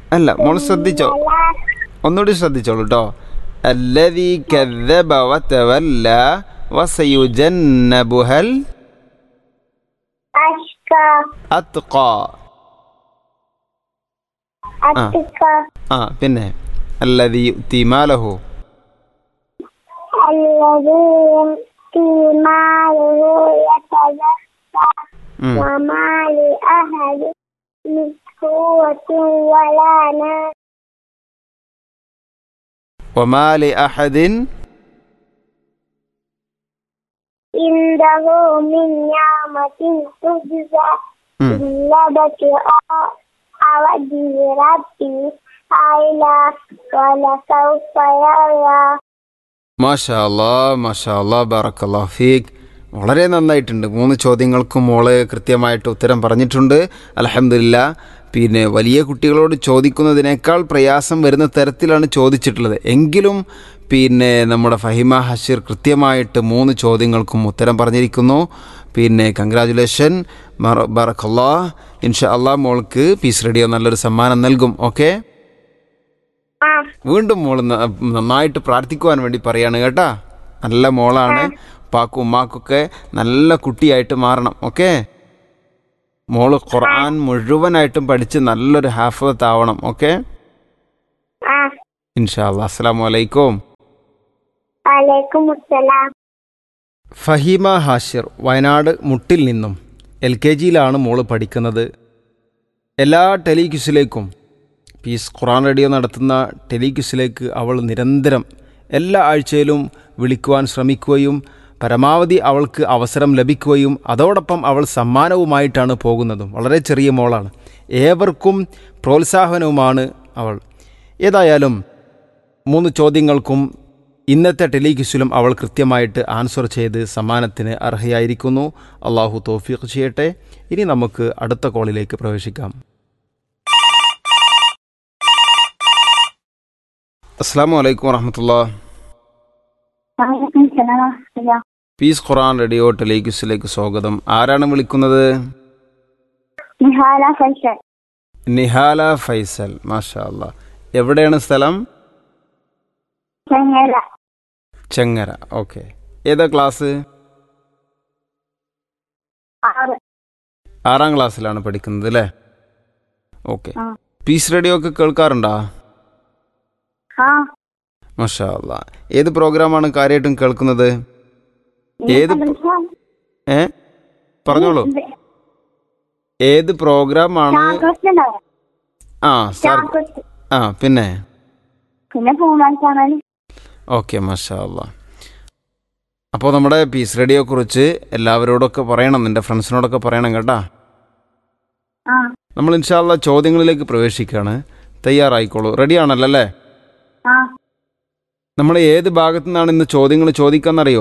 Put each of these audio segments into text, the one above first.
അല്ല മോള് ശ്രദ്ധിച്ചോ ഒന്നുകൂടി ശ്രദ്ധിച്ചോളൂ കേട്ടോ الذي كذب وتولى وسيجنبها أشقى الأتقى أتقى ആ പിന്നെ الذي يؤتي ماله الذي يؤتي ماله يتزكى ഉം. وما لأحد من قوة ولا ناس وما لأحد عنده من نعمة تجزى ഉം. إلا ابتغاء وجه ربي أعلى ولسوف يرى മാഷാ അല്ലാ മാഷാ അല്ലാ ബറക്കല്ലാ ഫീഖ് വളരെ നന്നായിട്ടുണ്ട് മൂന്ന് ചോദ്യങ്ങൾക്കും മോള് കൃത്യമായിട്ട് ഉത്തരം പറഞ്ഞിട്ടുണ്ട് അലഹമില്ല പിന്നെ വലിയ കുട്ടികളോട് ചോദിക്കുന്നതിനേക്കാൾ പ്രയാസം വരുന്ന തരത്തിലാണ് ചോദിച്ചിട്ടുള്ളത് എങ്കിലും പിന്നെ നമ്മുടെ ഫഹിമ ഹഷീർ കൃത്യമായിട്ട് മൂന്ന് ചോദ്യങ്ങൾക്കും ഉത്തരം പറഞ്ഞിരിക്കുന്നു പിന്നെ കൺഗ്രാജുലേഷൻ ബറക്കല്ലാ ഇൻഷാ അല്ലാ മോൾക്ക് പീസ് റേഡിയോ നല്ലൊരു സമ്മാനം നൽകും ഓക്കെ ആ വീണ്ടും മോള് ന- നന്നായിട്ട് പ്രാർത്ഥിക്കുവാൻ വേണ്ടി പറയാണ് കേട്ടാ നല്ല മോളാണ് പാക്കും ഉമ്മാക്കൊക്കെ നല്ല കുട്ടിയായിട്ട് മാറണം ഓക്കെ മോള് ഖുർആൻ മുഴുവനായിട്ടും പഠിച്ച് നല്ലൊരു ഹാഫത്താവണം ഓക്കെ ആ ഇൻഷാല്ലാ അസ്സാം വലൈക്കും വലൈക്കും അസ്സലാം ഫഹീമ ഹാഷിർ വയനാട് മുട്ടിൽ നിന്നും എൽ കെ ജിയിലാണ് മോള് പഠിക്കുന്നത് എല്ലാ ടെലിക്യൂസിലേക്കും പീസ് ഖുറാൻ റേഡിയോ നടത്തുന്ന ടെലിക്യൂസിലേക്ക് അവൾ നിരന്തരം എല്ലാ ആഴ്ചയിലും വിളിക്കുവാൻ ശ്രമിക്കുകയും പരമാവധി അവൾക്ക് അവസരം ലഭിക്കുകയും അതോടൊപ്പം അവൾ സമ്മാനവുമായിട്ടാണ് പോകുന്നതും വളരെ ചെറിയ മോളാണ് ഏവർക്കും പ്രോത്സാഹനവുമാണ് അവൾ ഏതായാലും മൂന്ന് ചോദ്യങ്ങൾക്കും ഇന്നത്തെ ടെലിക്യൂസിലും അവൾ കൃത്യമായിട്ട് ആൻസർ ചെയ്ത് സമ്മാനത്തിന് അർഹയായിരിക്കുന്നു അള്ളാഹു തോഫീഖ് ചെയ്യട്ടെ ഇനി നമുക്ക് അടുത്ത കോളിലേക്ക് പ്രവേശിക്കാം അസ്സാം വലൈക്കും വറഹമത്തുള്ള വലൈക്കും സലാം വറഹ്മത്തുള്ളാഹി. പീസ് ഖുറാൻ റേഡിയോ ടെലിക്യൂസിലേക്ക് സ്വാഗതം ആരാണ് വിളിക്കുന്നത് നിഹാല ഫൈസൽ നിഹാല ഫൈസൽ മാഷാ അല്ലാ എവിടെയാണ് സ്ഥലം ചെങ്ങല ചെങ്ങര ഓക്കെ ഏതാ ക്ലാസ് ആറ് ആറാം ക്ലാസ്സിലാണ് പഠിക്കുന്നത് അല്ലേ ഓക്കെ ആ. പീസ് റേഡിയോ ഒക്കെ കേൾക്കാറുണ്ടോ ആ മാഷാ അല്ലാ ഏത് പ്രോഗ്രാമാണ് കാര്യമായിട്ടും കേൾക്കുന്നത് ഏത് പ്ര- ഏ പറഞ്ഞോളൂ ഏത് പ്രോഗ്രാമാണ് ചാക്കോച്ചുണ്ടാവും ആ സാർ ചാക്കോച്ച് ആ പിന്നെ പിന്നെ പൂമാൻ ചാനൽ ഓക്കെ മാഷാ അല്ലാ അപ്പോൾ നമ്മുടെ പീസ് റേഡിയോ കുറിച്ച് എല്ലാവരോടൊക്കെ പറയണം നിന്റെ ഫ്രണ്ട്സിനോടൊക്കെ പറയണം കേട്ടാ ആ നമ്മൾ ഇൻഷാല്ല ചോദ്യങ്ങളിലേക്ക് പ്രവേശിക്കുകയാണ് തയ്യാറായിക്കോളൂ റെഡിയാണല്ലോ അല്ലേ ആ നമ്മൾ ഏത് ഭാഗത്തു നിന്നാണ് ഇന്ന് ചോദ്യങ്ങൾ ചോദിക്കാന്നറിയോ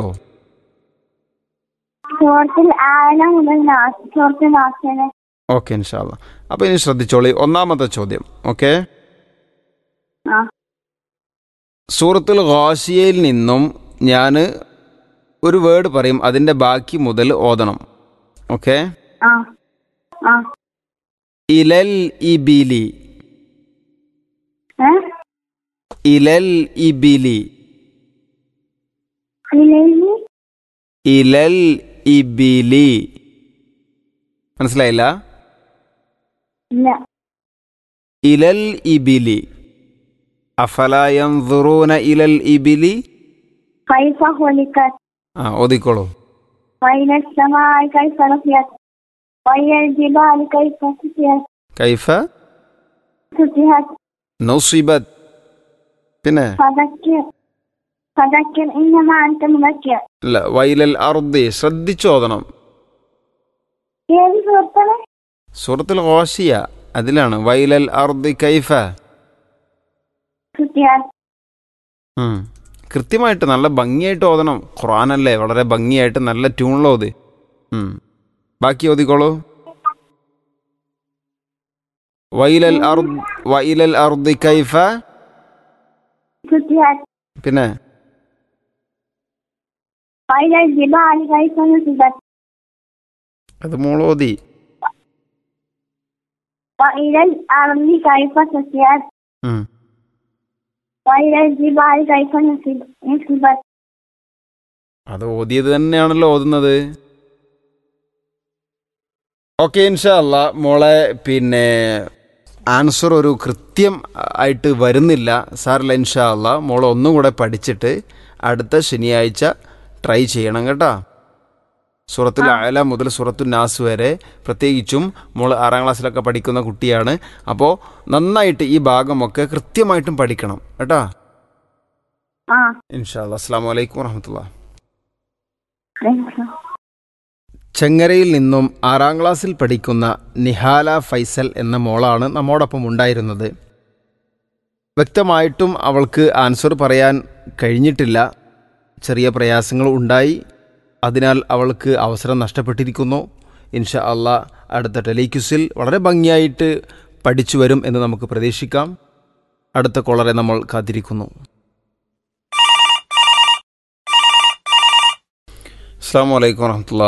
ചോർത്തിൽ ആന മുതൽ നാസ് ചോർത്തിൽ നാശനെ ഓക്കെ ഇൻഷാല്ല അപ്പോൾ ഇനി ശ്രദ്ധിച്ചോളി ഒന്നാമത്തെ ചോദ്യം ഓക്കെ ആ സൂറത്തുൽ ഖാസിയയിൽ നിന്നും ഞാൻ ഒരു വേർഡ് പറയും അതിൻ്റെ ബാക്കി മുതൽ ഓതണം ഓക്കെ ആ ആ ഇലൽ ഇബിലി ഏ ഇലൽ ഇബിലി ഇല്ലെങ്കിൽ ഇലൽ ഇബിലി മനസ്സിലായില്ല ഇല്ല ഇലൽ ഇബിലി അഫലായംറുന ഇലൽ ഇബിലി കൈഫ ഹൊലിക്കത്ത് ആ ഓതിക്കോളൂ وإلى السماء كيف رفعت وإلى الجبال كيف سطحت കൈഫ سطحت നൗസിബത്ത് പിന്നെ فذكر فذكر إنما أنت مذكر അല്ല വൈലൽ അർദി ശ്രദ്ധിച്ചോതണം ഏത് സുഹൃത്താണ് സൂറത്തുൽ ഖാസിയ അതിലാണ് വൈലൽ അർദി കൈഫ سطحت ഉം. കൃത്യമായിട്ട് നല്ല ഭംഗിയായിട്ട് ഓതണം ഖുറാനല്ലേ വളരെ ഭംഗിയായിട്ട് നല്ല ട്യൂണിലോത് ബാക്കി ഓതിക്കോളൂ വൈലൽ അർദ് വൈലൽ അർദി കൈഫ سطحت പിന്നെ وإلى الجبال كيف نصبت അത് മോളോതി وإلى الأرض كيف سطحت ഉം. وإلى الجبال كيف نصب- نصبت അത് ഓതിയത് തന്നെയാണല്ലോ ഓതുന്നത് ഓക്കെ ഇൻഷല്ല മോളെ പിന്നെ ആൻസർ ഒരു കൃത്യം ആയിട്ട് വരുന്നില്ല സാറില്ല ഇൻഷല്ല മോൾ ഒന്നും കൂടെ പഠിച്ചിട്ട് അടുത്ത ശനിയാഴ്ച ട്രൈ ചെയ്യണം കേട്ടോ സൂറത്തുൽ അയല മുതൽ സൂറത്തുൽ നാസ് വരെ പ്രത്യേകിച്ചും മോൾ ആറാം ക്ലാസ്സിലൊക്കെ പഠിക്കുന്ന കുട്ടിയാണ് അപ്പോൾ നന്നായിട്ട് ഈ ഭാഗമൊക്കെ കൃത്യമായിട്ടും പഠിക്കണം കേട്ടോ ആ ഇൻഷാല്ല അസ്സാം വലൈക്കും വറഹമത്തുള്ള عليكم ചെങ്ങരയിൽ നിന്നും ആറാം ക്ലാസ്സിൽ പഠിക്കുന്ന നിഹാല ഫൈസൽ എന്ന മോളാണ് നമ്മോടൊപ്പം ഉണ്ടായിരുന്നത് വ്യക്തമായിട്ടും അവൾക്ക് ആൻസർ പറയാൻ കഴിഞ്ഞിട്ടില്ല ചെറിയ പ്രയാസങ്ങൾ ഉണ്ടായി അതിനാൽ അവൾക്ക് അവസരം നഷ്ടപ്പെട്ടിരിക്കുന്നു ഇൻഷാ അള്ളാ അടുത്ത ടെലിക്യുസിൽ വളരെ ഭംഗിയായിട്ട് പഠിച്ചു വരും എന്ന് നമുക്ക് പ്രതീക്ഷിക്കാം അടുത്ത കോളറെ നമ്മൾ കാത്തിരിക്കുന്നു അസ്സാം വലൈക്കും വറഹമത്തുള്ള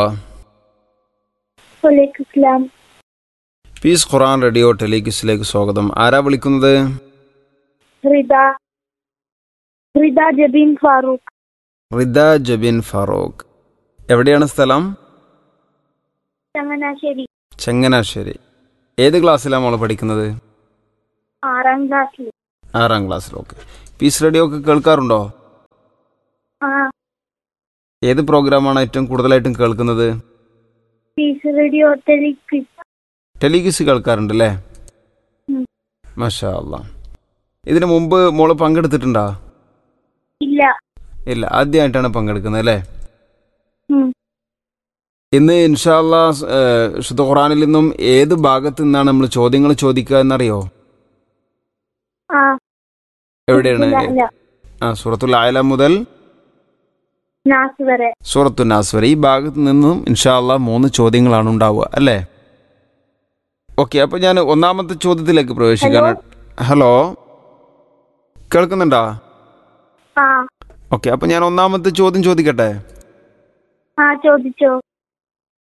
وعليكم السلام പീസ് ഖുറാൻ റേഡിയോ ടെലിക്യൂസിലേക്ക് സ്വാഗതം ആരാ വിളിക്കുന്നത് رضا رضا جبين فاروق റിദ ജബിൻ ഫാറൂഖ് എവിടെയാണ് സ്ഥലം ചങ്ങനാശ്ശേരി ചങ്ങനാശ്ശേരി ഏത് ക്ലാസ്സിലാണ് മോള് പഠിക്കുന്നത് ആറാം ക്ലാസ്സിൽ ആറാം ക്ലാസ്സിൽ ഓക്കെ പീസ് റേഡിയോ ഒക്കെ കേൾക്കാറുണ്ടോ ആ ഏത് പ്രോഗ്രാമാണ് ഏറ്റവും കൂടുതലായിട്ടും കേൾക്കുന്നത് പീസ് റേഡിയോ ടെലിക്വിസ് ടെലിക്യൂസ് കേൾക്കാറുണ്ട് അല്ലേ ഉം. മഷാ അല്ലാ ഇതിനു മുമ്പ് മോള് പങ്കെടുത്തിട്ടുണ്ടോ ഇല്ല ഇല്ല ആദ്യമായിട്ടാണ് പങ്കെടുക്കുന്നത് അല്ലേ ഉം. ഇന്ന് ഇൻഷാല്ല ശുദ്ധ ഖുറാനിൽ നിന്നും ഏത് ഭാഗത്തു നിന്നാണ് നമ്മൾ ചോദ്യങ്ങൾ ചോദിക്കുക എന്നറിയോ ആ എവിടെയാണ് ഇല്ല, ഇല്ല. ആ സൂറത്തുൽ ആയല മുതൽ നാസ് വരെ സൂറത്തു നാസ് വരെ ഈ ഭാഗത്ത് നിന്നും ഇൻഷാല്ല മൂന്ന് ചോദ്യങ്ങളാണ് ഉണ്ടാവുക അല്ലേ ഓക്കെ അപ്പൊ ഞാൻ ഒന്നാമത്തെ ചോദ്യത്തിലേക്ക് പ്രവേശിക്കാണ് ഹലോ കേൾക്കുന്നുണ്ടോ ആ ഓക്കെ അപ്പൊ ഞാൻ ഒന്നാമത്തെ ചോദ്യം ചോദിക്കട്ടെ ആ ചോദിച്ചോ